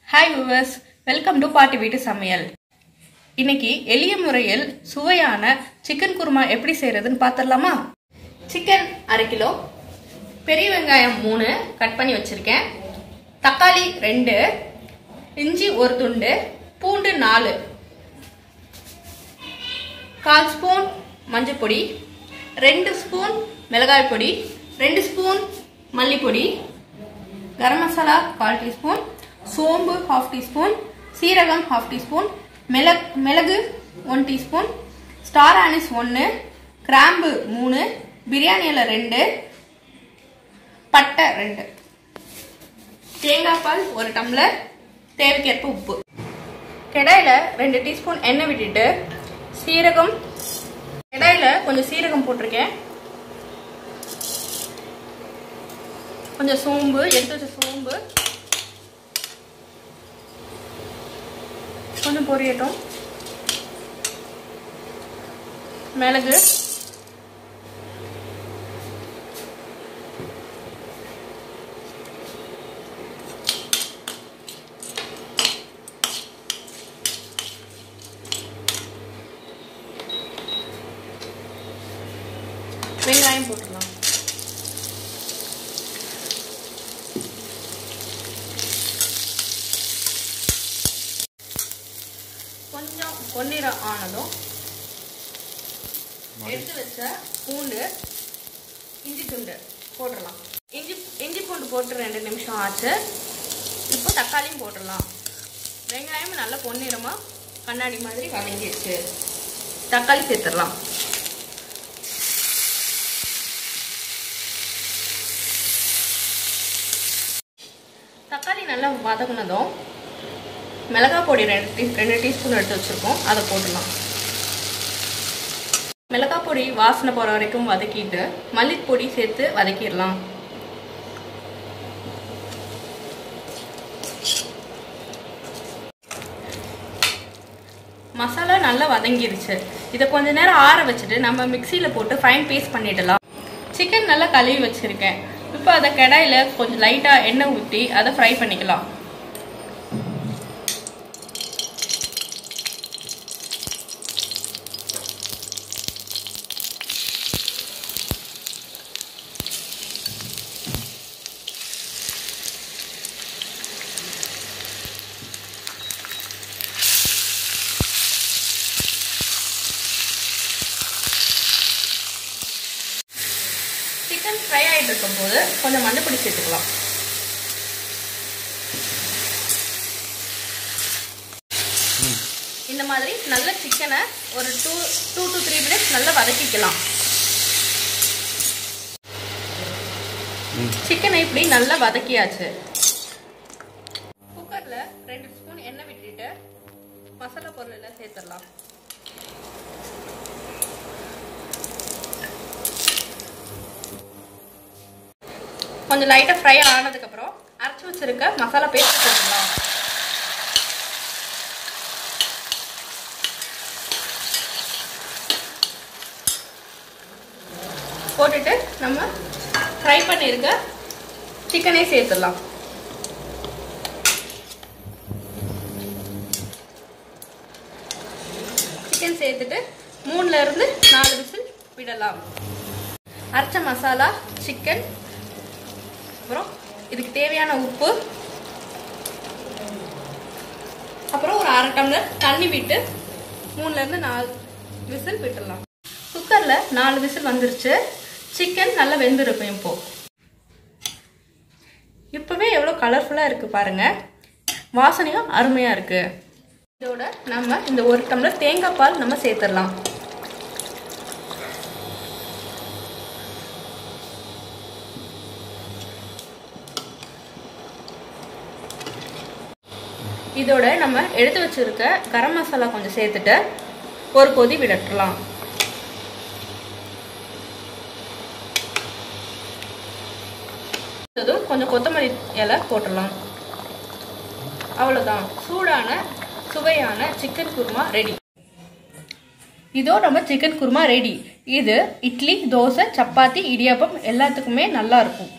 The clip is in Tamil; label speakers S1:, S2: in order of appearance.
S1: ஹாய் விவர்ஸ் வெல்கம் டு பாட்டி வீட்டு சமையல் இன்னைக்கு எளிய முறையில் சுவையான சிக்கன் குருமா எப்படி செய்யறதுன்னு பார்த்துடலாமா சிக்கன் அரை கிலோ பெரிய வெங்காயம் மூணு கட் பண்ணி வச்சிருக்கேன் தக்காளி ரெண்டு இஞ்சி ஒரு துண்டு பூண்டு நாலு கால் ஸ்பூன் மஞ்சள் பொடி ரெண்டு ஸ்பூன் மிளகாய் பொடி ரெண்டு ஸ்பூன் மல்லிப்பொடி கரம் மசாலா கால் டீஸ்பூன் சோம்பு ஹாஃப் டீஸ்பூன் சீரகம் ஹாஃப் டீஸ்பூன் மிளக் மிளகு ஒன் டீஸ்பூன் ஸ்டார் ஆனிஸ் ஒன்று கிராம்பு மூணு பிரியாணி இலை ரெண்டு பட்டை ரெண்டு தேங்காய் பால் ஒரு டம்ளர் தேவைக்கேற்ப உப்பு கடாயில் ரெண்டு டீஸ்பூன் எண்ணெய் விட்டுட்டு சீரகம் கடாயில் கொஞ்சம் சீரகம் போட்டிருக்கேன் கொஞ்சம் சோம்பு எடுத்து வச்ச சோம்பு கொஞ்சம் பொரியட்டும் மிளகு வெங்காயம் போட்டுடலாம் கொஞ்சம் பொன்னிறம் ஆனதும் எடுத்து வச்ச பூண்டு இஞ்சி துண்டு போட்டுடலாம் இஞ்சி இஞ்சி பூண்டு போட்டு ரெண்டு நிமிஷம் ஆச்சு இப்போ தக்காளியும் போட்டுடலாம் வெங்காயம் நல்லா பொன்னிறமாக கண்ணாடி மாதிரி வதங்கிடுச்சு தக்காளி சேர்த்துடலாம் தக்காளி நல்லா வதங்கினதும் மிளகாய் பொடி ரெண்டு டீ ரெண்டு டீஸ்பூன் எடுத்து வச்சுருக்கோம் அதை போட்டுடலாம் மிளகாய் பொடி வாசனை போகிற வரைக்கும் வதக்கிட்டு மல்லிப்பொடி சேர்த்து வதக்கிடலாம் மசாலா நல்லா வதங்கிருச்சு இதை கொஞ்ச நேரம் ஆற வச்சுட்டு நம்ம மிக்சியில் போட்டு ஃபைன் பேஸ்ட் பண்ணிடலாம் சிக்கன் நல்லா கழுவி வச்சுருக்கேன் இப்போ அதை கடாயில் கொஞ்சம் லைட்டாக எண்ணெய் ஊற்றி அதை ஃப்ரை பண்ணிக்கலாம் சிக்கன் ஃப்ரை ஆகிட்டு இருக்கும் போது கொஞ்சம் மஞ்சப்பொடி சேர்த்துக்கலாம் இந்த மாதிரி நல்ல சிக்கனை ஒரு two two to three minutes நல்லா வதக்கிக்கலாம் சிக்கனை இப்படி நல்லா வதக்கியாச்சு குக்கரில் ரெண்டு ஸ்பூன் எண்ணெய் விட்டுட்டு மசாலா பொருள் எல்லாம் சேர்த்துடலாம் கொஞ்சம் லைட்டாக ஃப்ரை ஆனதுக்கப்புறம் அரைச்சி வச்சிருக்க மசாலா பேஸ்ட் போட்டுக்கலாம் போட்டுட்டு நம்ம ஃப்ரை பண்ணியிருக்க சிக்கனே சேர்த்துடலாம் சிக்கன் சேர்த்துட்டு மூணுல இருந்து நாலு விசில் விடலாம் அரைச்ச மசாலா சிக்கன் அப்புறம் இதுக்கு தேவையான உப்பு அப்புறம் ஒரு அரை டம்ளர் தண்ணி விட்டு மூணுலேருந்து நாலு விசில் விட்டுடலாம் குக்கரில் நாலு விசில் வந்துருச்சு சிக்கன் நல்லா வெந்திருக்கும் இப்போ இப்போவே எவ்வளோ கலர்ஃபுல்லாக இருக்குது பாருங்கள் வாசனையும் அருமையாக இருக்குது இதோட நம்ம இந்த ஒரு டம்ளர் தேங்காய் பால் நம்ம சேர்த்துடலாம் இதோட நம்ம எடுத்து வச்சிருக்க கரம் மசாலா கொஞ்சம் சேர்த்துட்டு ஒரு கொதி விடட்டலாம் கொஞ்சம் கொத்தமல்லி இலை போட்டுடலாம் அவ்வளோதான் சூடான சுவையான சிக்கன் குருமா ரெடி இதோ நம்ம சிக்கன் குருமா ரெடி இது இட்லி தோசை சப்பாத்தி இடியாப்பம் எல்லாத்துக்குமே நல்லா இருக்கும்